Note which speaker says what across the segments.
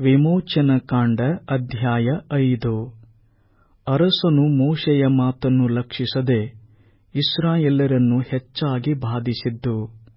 Speaker 1: ವಿಮೋಚನಕಾಂಡ ಅಧ್ಯಾಯ ಐದು ಅರಸನು ಮೋಶೆಯ ಮಾತನ್ನು ಲಕ್ಷಿಸದೆ ಇಸ್ರಾಯೇಲ್ಯರನ್ನು ಹೆಚ್ಚಾಗಿ ಬಾಧಿಸಿದ್ದು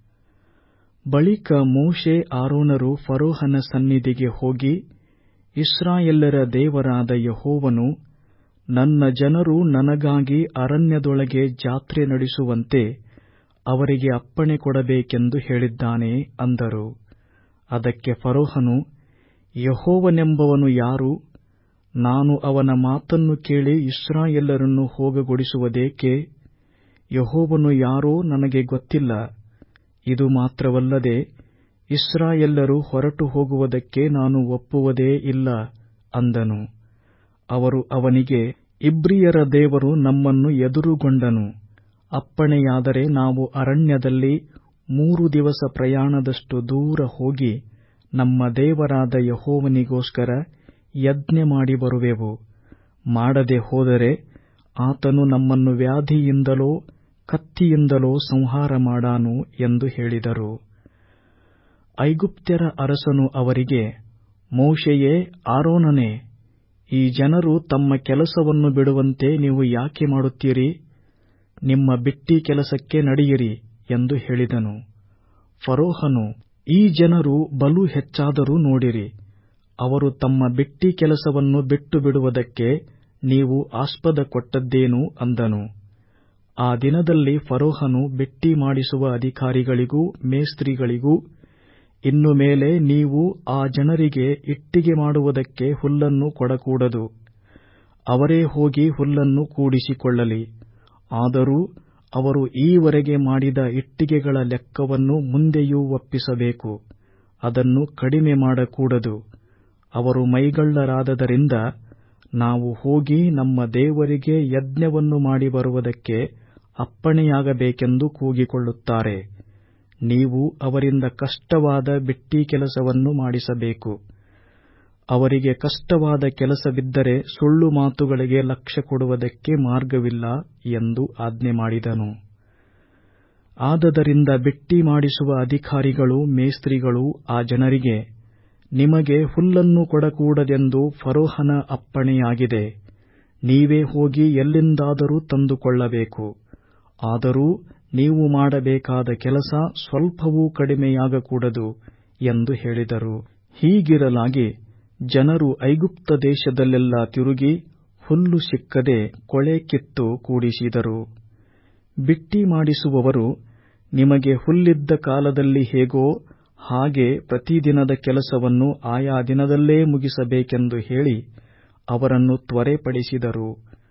Speaker 1: ಬಳಿಕ ಮೋಶೆ ಆರೋನರು ಫರೋಹನ ಸನ್ನಿಧಿಗೆ ಹೋಗಿ ಇಸ್ರಾಯೇಲ್ಯರ ದೇವರಾದ ಯೆಹೋವನು ನನ್ನ ಜನರು ನನಗಾಗಿ ಅರಣ್ಯದೊಳಗೆ ಜಾತ್ರೆ ನಡೆಸುವಂತೆ ಅವರಿಗೆ ಅಪ್ಪಣೆ ಕೊಡಬೇಕೆಂದು ಹೇಳಿದ್ದಾನೆ ಅಂದರು ಅದಕ್ಕೆ ಫರೋಹನು ಯೆಹೋವನೆಂಬವನು ಯಾರು ನಾನು ಅವನ ಮಾತನ್ನು ಕೇಳಿ ಇಸ್ರಾಯೇಲ್ಯರನ್ನು ಹೋಗಗೊಡಿಸುವುದೇಕೆ ಯೆಹೋವನು ಯಾರೋ ನನಗೆ ಗೊತ್ತಿಲ್ಲ ಇದು ಮಾತ್ರವಲ್ಲದೆ ಇಸ್ರಾಯೇಲ್ಯರು ಹೊರಟು ಹೋಗುವುದಕ್ಕೆ ನಾನು ಒಪ್ಪುವುದೇ ಇಲ್ಲ ಅಂದನು ಅವರು ಅವನಿಗೆ ಇಬ್ರಿಯರ ದೇವರು ನಮ್ಮನ್ನು ಎದುರುಗೊಂಡನು ಅಪ್ಪಣೆಯಾದರೆ ನಾವು ಅರಣ್ಯದಲ್ಲಿ ಮೂರು ದಿವಸ ಪ್ರಯಾಣದಷ್ಟು ದೂರ ಹೋಗಿ ನಮ್ಮ ದೇವರಾದ ಯೆಹೋವನಿಗೋಸ್ಕರ ಯಜ್ಞ ಮಾಡಿ ಬರುವೆವು ಮಾಡದೆ ಹೋದರೆ ಆತನು ನಮ್ಮನ್ನು ವ್ಯಾಧಿಯಿಂದಲೋ ಕತ್ತಿಯಿಂದಲೋ ಸಂಹಾರ ಮಾಡಾನು ಎಂದು ಹೇಳಿದರು ಐಗುಪ್ತ್ಯರ ಅರಸನು ಅವರಿಗೆ ಮೋಶೆಯೇ ಆರೋನನೇ ಈ ಜನರು ತಮ್ಮ ಕೆಲಸವನ್ನು ಬಿಡುವಂತೆ ನೀವು ಯಾಕೆ ಮಾಡುತ್ತೀರಿ ನಿಮ್ಮ ಬಿಟ್ಟಿ ಕೆಲಸಕ್ಕೆ ನಡೆಯಿರಿ ಎಂದು ಹೇಳಿದನು ಫರೋಹನು ಈ ಜನರು ಬಲು ಹೆಚ್ಚಾದರೂ ನೋಡಿರಿ ಅವರು ತಮ್ಮ ಬಿಟ್ಟಿ ಕೆಲಸವನ್ನು ಬಿಟ್ಟು ಬಿಡುವುದಕ್ಕೆ ನೀವು ಆಸ್ಪದ ಕೊಟ್ಟದ್ದೇನು ಅಂದನು ಆ ದಿನದಲ್ಲಿ ಫರೋಹನು ಬಿಟ್ಟಿ ಮಾಡಿಸುವ ಅಧಿಕಾರಿಗಳಿಗೂ ಮೇಸ್ತ್ರಿಗಳಿಗೂ ಇನ್ನು ಮೇಲೆ ನೀವು ಆ ಜನರಿಗೆ ಇಟ್ಟಿಗೆ ಮಾಡುವುದಕ್ಕೆ ಹುಲ್ಲನ್ನು ಕೊಡಕೂಡದು ಅವರೇ ಹೋಗಿ ಹುಲ್ಲನ್ನು ಕೂಡಿಸಿಕೊಳ್ಳಲಿ ಆದರೂ ಅವರು ಈವರೆಗೆ ಮಾಡಿದ ಇಟ್ಟಿಗೆಗಳ ಲೆಕ್ಕವನ್ನು ಮುಂದೆಯೂ ಒಪ್ಪಿಸಬೇಕು ಅದನ್ನು ಕಡಿಮೆ ಮಾಡಕೂಡದು ಅವರು ಮೈಗಳ್ಳರಾದದರಿಂದ ನಾವು ಹೋಗಿ ನಮ್ಮ ದೇವರಿಗೆ ಯಜ್ಞವನ್ನು ಮಾಡಿ ಬರುವುದಕ್ಕೆ ಅಪ್ಪಣೆಯಾಗಬೇಕೆಂದು ಕೂಗಿಕೊಳ್ಳುತ್ತಾರೆ ನೀವು ಅವರಿಂದ ಕಷ್ಟವಾದ ಬಿಟ್ಟಿ ಕೆಲಸವನ್ನು ಮಾಡಿಸಬೇಕು ಅವರಿಗೆ ಕಷ್ಟವಾದ ಕೆಲಸವಿದ್ದರೆ ಸುಳ್ಳು ಮಾತುಗಳಿಗೆ ಲಕ್ಷ್ಯ ಕೊಡುವುದಕ್ಕೆ ಮಾರ್ಗವಿಲ್ಲ ಎಂದು ಆಜ್ಞೆ ಮಾಡಿದನು ಆದದರಿಂದ ಬಿಟ್ಟಿ ಮಾಡಿಸುವ ಅಧಿಕಾರಿಗಳು ಮೇಸ್ತ್ರಿಗಳು ಆ ಜನರಿಗೆ ನಿಮಗೆ ಹುಲ್ಲನ್ನು ಕೊಡಕೂಡದೆಂದು ಫರೋಹನ ಅಪ್ಪಣೆಯಾಗಿದೆ ನೀವೇ ಹೋಗಿ ಎಲ್ಲಿಂದಾದರೂ ತಂದುಕೊಳ್ಳಬೇಕು ಆದರೂ ನೀವು ಮಾಡಬೇಕಾದ ಕೆಲಸ ಸ್ವಲ್ಪವೂ ಕಡಿಮೆಯಾಗಕೂಡದು ಎಂದು ಹೇಳಿದರು ಹೀಗಿರಲಾಗಿ ಜನರು ಐಗುಪ್ತ ದೇಶದಲ್ಲೆಲ್ಲ ತಿರುಗಿ ಹುಲ್ಲು ಸಿಕ್ಕದೆ ಕೊಳೆ ಕಿತ್ತು ಕೂಡಿಸಿದರು ಬಿಟ್ಟಿ ಮಾಡಿಸುವವರು ನಿಮಗೆ ಹುಲ್ಲಿದ್ದ ಕಾಲದಲ್ಲಿ ಹೇಗೋ ಹಾಗೆ ಪ್ರತಿದಿನದ ಕೆಲಸವನ್ನು ಆಯಾ ದಿನದಲ್ಲೇ ಮುಗಿಸಬೇಕೆಂದು ಹೇಳಿ ಅವರನ್ನು ತ್ವರೆಪಡಿಸಿದರು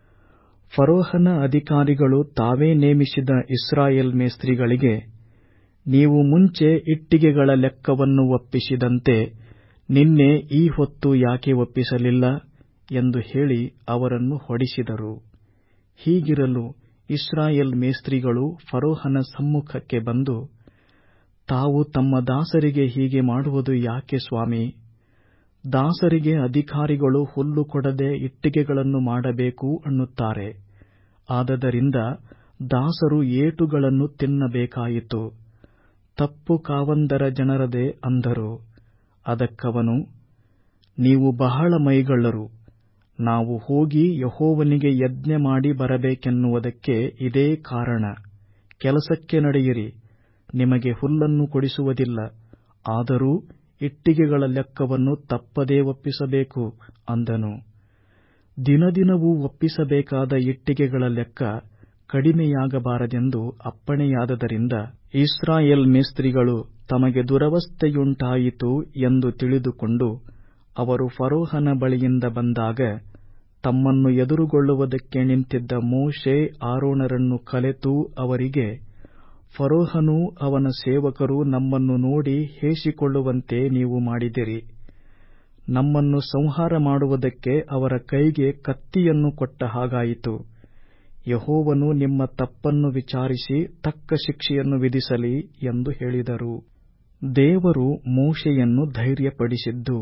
Speaker 1: ಫರೋಹನ ಅಧಿಕಾರಿಗಳು ತಾವೇ ನೇಮಿಸಿದ ಇಸ್ರಾಯೇಲ್ ಮೇಸ್ತ್ರಿಗಳಿಗೆ ನೀವು ಮುಂಚೆ ಇಟ್ಟಿಗೆಗಳ ಲೆಕ್ಕವನ್ನು ಒಪ್ಪಿಸಿದಂತೆ ನಿನ್ನೆ ಈ ಹೊತ್ತು ಯಾಕೆ ಒಪ್ಪಿಸಲಿಲ್ಲ ಎಂದು ಹೇಳಿ ಅವರನ್ನು ಹೊಡಿಸಿದರು ಹೀಗಿರಲು ಇಸ್ರಾಯೇಲ್ ಮೇಸ್ತ್ರಿಗಳು ಫರೋಹನ ಸಮ್ಮುಖಕ್ಕೆ ಬಂದು ತಾವು ತಮ್ಮ ದಾಸರಿಗೆ ಹೀಗೆ ಮಾಡುವುದು ಯಾಕೆ ಸ್ವಾಮಿ ದಾಸರಿಗೆ ಅಧಿಕಾರಿಗಳು ಹುಲ್ಲು ಕೊಡದೆ ಇಟ್ಟಿಗೆಗಳನ್ನು ಮಾಡಬೇಕು ಅನ್ನುತ್ತಾರೆ ಆದದರಿಂದ ದಾಸರು ಏಟುಗಳನ್ನು ತಿನ್ನಬೇಕಾಯಿತು ತಪ್ಪು ಕಾವಂದರ ಜನರದೇ ಅಂದರು ಅದಕ್ಕವನು ನೀವು ಬಹಳ ಮೈಗಳ್ಳರು ನಾವು ಹೋಗಿ ಯಹೋವನಿಗೆ ಯಜ್ಞ ಮಾಡಿ ಬರಬೇಕೆನ್ನುವುದಕ್ಕೆ ಇದೇ ಕಾರಣ ಕೆಲಸಕ್ಕೆ ನಡೆಯಿರಿ ನಿಮಗೆ ಹುಲ್ಲನ್ನು ಕೊಡಿಸುವುದಿಲ್ಲ ಆದರೂ ಇಟ್ಟಿಗೆಗಳ ಲೆಕ್ಕವನ್ನು ತಪ್ಪದೇ ಒಪ್ಪಿಸಬೇಕು ಅಂದನು ದಿನದಿನವೂ ಒಪ್ಪಿಸಬೇಕಾದ ಇಟ್ಟಿಗೆಗಳ ಲೆಕ್ಕ ಕಡಿಮೆಯಾಗಬಾರದೆಂದು ಅಪ್ಪಣೆಯಾದದರಿಂದ ಇಸ್ರಾಯೇಲ್ ಮೇಸ್ತ್ರಿಗಳು ತಮಗೆ ದುರವಸ್ಥೆಯುಂಟಾಯಿತು ಎಂದು ತಿಳಿದುಕೊಂಡು ಅವರು ಫರೋಹನ ಬಳಿಯಿಂದ ಬಂದಾಗ ತಮ್ಮನ್ನು ಎದುರುಗೊಳ್ಳುವುದಕ್ಕೆ ನಿಂತಿದ್ದ ಮೋಶೆ ಆರೋನರನ್ನು ಕಲೆತು ಅವರಿಗೆ ಫರೋಹನೂ ಅವನ ಸೇವಕರು ನಮ್ಮನ್ನು ನೋಡಿ ಹೇಸಿಕೊಳ್ಳುವಂತೆ ನೀವು ಮಾಡಿದಿರಿ ನಮ್ಮನ್ನು ಸಂಹಾರ ಮಾಡುವುದಕ್ಕೆ ಅವರ ಕೈಗೆ ಕತ್ತಿಯನ್ನು ಕೊಟ್ಟ ಹಾಗಾಯಿತು ಯಹೋವನು ನಿಮ್ಮ ತಪ್ಪನ್ನು ವಿಚಾರಿಸಿ ತಕ್ಕ ಶಿಕ್ಷೆಯನ್ನು ವಿಧಿಸಲಿ ಎಂದು ಹೇಳಿದರು ದೇವರು ಮೋಶೆಯನ್ನು ಧೈರ್ಯಪಡಿಸಿದ್ದು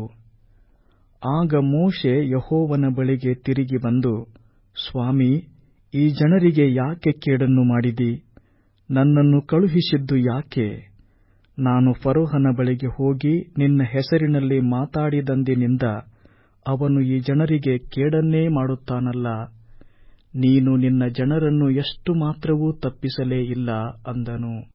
Speaker 1: ಆಗ ಮೋಶೆ ಯಹೋವನ ಬಳಿಗೆ ತಿರುಗಿ ಬಂದು ಸ್ವಾಮಿ ಈ ಜನರಿಗೆ ಯಾಕೆ ಕೇಡನ್ನು ಮಾಡಿದಿ ನನ್ನನ್ನು ಕಳುಹಿಸಿದ್ದು ಯಾಕೆ ನಾನು ಫರೋಹನ ಬಳಿಗೆ ಹೋಗಿ ನಿನ್ನ ಹೆಸರಿನಲ್ಲಿ ಮಾತಾಡಿದಂದಿನಿಂದ ಅವನು ಈ ಜನರಿಗೆ ಕೇಡನ್ನೇ ಮಾಡುತ್ತಾನಲ್ಲ ನೀನು ನಿನ್ನ ಜನರನ್ನು ಎಷ್ಟು ಮಾತ್ರವೂ ತಪ್ಪಿಸಲೇ ಇಲ್ಲ ಅಂದನು